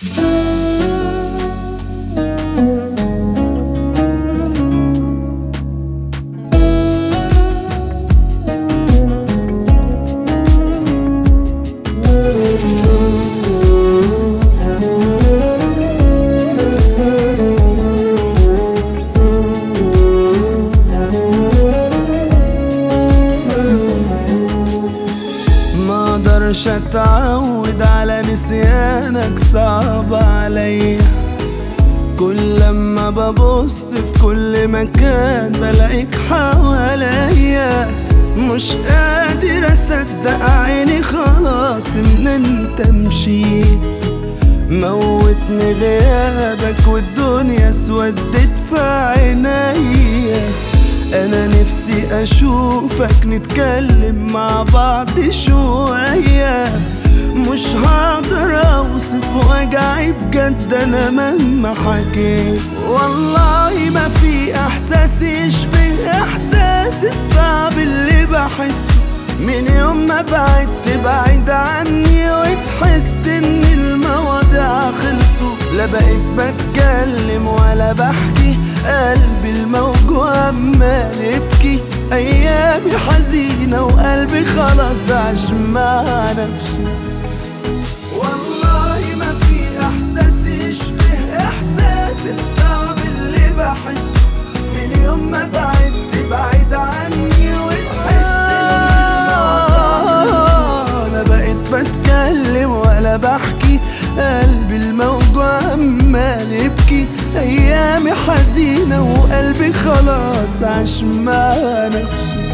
ما اقدرش اتعود على نسيانك صعب عليا كل لما ببص في كل مكان بلاقيك حواليا مش قادر اصدق عيني خلاص ان انت مشيت موتني غيابك والدنيا اسودت في عينيا انا نفسي اشوفك نتكلم مع بعض شوية مش هقدر اوصف وجعي بجد انا مهما حكيت والله ما في احساس يشبه احساس الصعب اللي بحسه من يوم ما بعدت بعيد عني وتحس ان المواضيع خلصوا لا بقيت بتكلم ولا بحكي قلبي الموجوع عمال يبكي ايامي حزينة وقلبي خلاص عاش مع نفسه والله ما في احساس يشبه احساس الصعب اللي بحسه من يوم ما بعدت بعيد عني وتحس ان الموضوع انا بقيت بتكلم ولا بحكي قلبي الموجوع عمال يبكي ايامي حزينة وقلبي خلاص عاش مع نفسه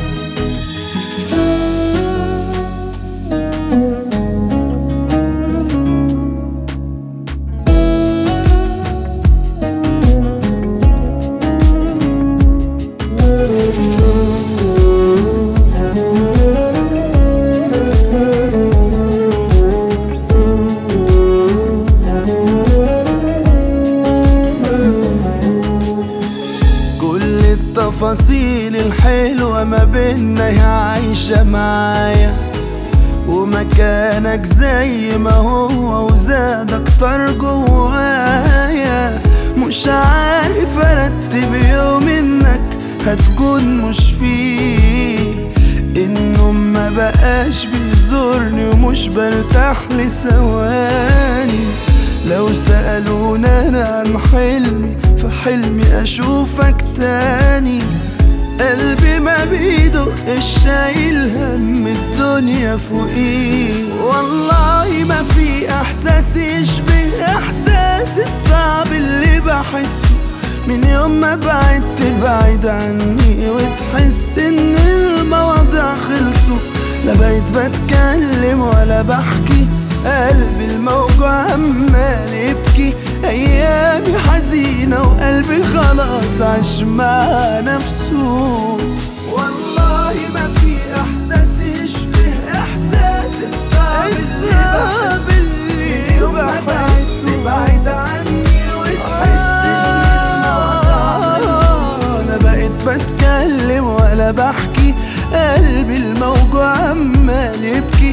كل التفاصيل الحلوة ما بينا هي عايشة معايا ومكانك زي ما هو وزاد اكتر جوايا مش عارف ارتب يوم انك هتكون مش فيه انه ما بقاش بيزورني ومش برتاح لثواني لو سألونا أنا عن حلمي فحلمي أشوفك تاني قلبي ما بيدقش شايل هم الدنيا فوقيه والله ما في إحساس يشبه إحساس الصعب اللي بحسه من يوم ما بعدت بعيد عني وتحس إن المواضيع خلصوا لا بقيت بتكلم ولا بحكي قلبي الموجوع عمال يبكي ايامي حزينة وقلبي خلاص عاش مع نفسه والله ما في احساس يشبه احساس الصعب اللي بحسه من يوم ما بعدت بعيد عني وتحس ان الموضوع خلصوا انا بقيت بتكلم ولا بحكي قلبي الموجوع عمال يبكي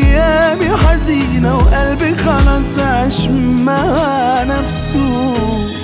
ايامي حزينة وقلبي خلاص عاش مع نفسه